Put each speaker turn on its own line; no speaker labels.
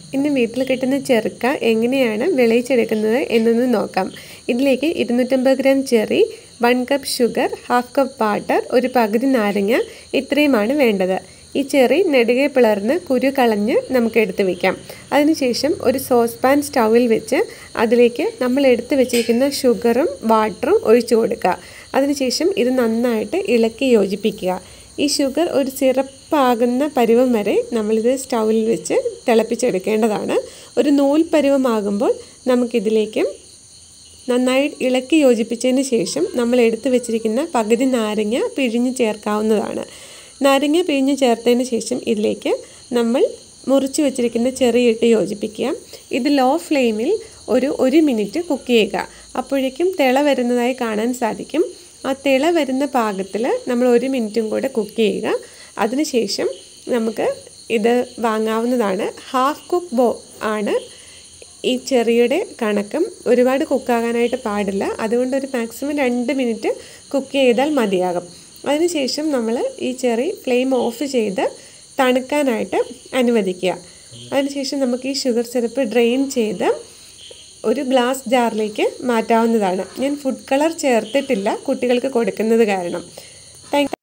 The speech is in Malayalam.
ഇന്ന് വീട്ടിൽ കിട്ടുന്ന ചെറുക്ക എങ്ങനെയാണ് വിളയിച്ചെടുക്കുന്നത് എന്നൊന്ന് നോക്കാം ഇതിലേക്ക് ഇരുന്നൂറ്റമ്പത് gram cherry one cup sugar half cup water ഒരു പകുതി നാരങ്ങ ഇത്രയുമാണ് വേണ്ടത് ഈ ചെറി നെടുകെ പിളർന്ന് കുരു കളഞ്ഞ് നമുക്ക് എടുത്ത് വയ്ക്കാം അതിനുശേഷം ഒരു സോസ് പാൻ സ്റ്റൗവിൽ വെച്ച് അതിലേക്ക് നമ്മൾ എടുത്ത് വെച്ചിരിക്കുന്ന ഷുഗറും വാട്ടറും ഒഴിച്ചു കൊടുക്കുക അതിനുശേഷം ഇത് നന്നായിട്ട് ഇളക്കി യോജിപ്പിക്കുക ഈ ഷുഗർ ഒരു സിറപ്പാകുന്ന പരുവം വരെ നമ്മളിത് സ്റ്റൗവിൽ വെച്ച് തിളപ്പിച്ചെടുക്കേണ്ടതാണ് ഒരു നൂൽ പരുവമാകുമ്പോൾ നമുക്കിതിലേക്ക് നന്നായി ഇളക്കി യോജിപ്പിച്ചതിന് ശേഷം നമ്മൾ എടുത്തു വെച്ചിരിക്കുന്ന പകുതി നാരങ്ങ പിഴിഞ്ഞ് ചേർക്കാവുന്നതാണ് നാരങ്ങ പിഴിഞ്ഞ് ചേർത്തതിന് ശേഷം ഇതിലേക്ക് നമ്മൾ മുറിച്ച് വെച്ചിരിക്കുന്ന ചെറിയിട്ട് യോജിപ്പിക്കുക ഇത് ലോ ഫ്ലെയിമിൽ ഒരു ഒരു മിനിറ്റ് കുക്ക് ചെയ്യുക അപ്പോഴേക്കും തിള വരുന്നതായി കാണാൻ സാധിക്കും ആ തിള വരുന്ന പാകത്തിൽ നമ്മൾ ഒരു മിനിറ്റും കൂടെ കുക്ക് ചെയ്യുക അതിനുശേഷം നമുക്ക് ഇത് വാങ്ങാവുന്നതാണ് ഹാഫ് കുക്ക് ബോ ആണ് ഈ ചെറിയുടെ കണക്കും ഒരുപാട് കുക്കാകാനായിട്ട് പാടില്ല അതുകൊണ്ട് ഒരു മാക്സിമം രണ്ട് മിനിറ്റ് കുക്ക് ചെയ്താൽ മതിയാകും അതിനുശേഷം നമ്മൾ ഈ ചെറി ഫ്ലെയിം ഓഫ് ചെയ്ത് തണുക്കാനായിട്ട് അനുവദിക്കുക അതിനുശേഷം നമുക്ക് ഈ ഷുഗർ സിറപ്പ് ഡ്രെയിൻ ചെയ്ത് ഒരു ഗ്ലാസ് ജാറിലേക്ക് മാറ്റാവുന്നതാണ് ഞാൻ ഫുഡ് കളർ ചേർത്തിട്ടില്ല കുട്ടികൾക്ക് കൊടുക്കുന്നത് കാരണം താങ്ക്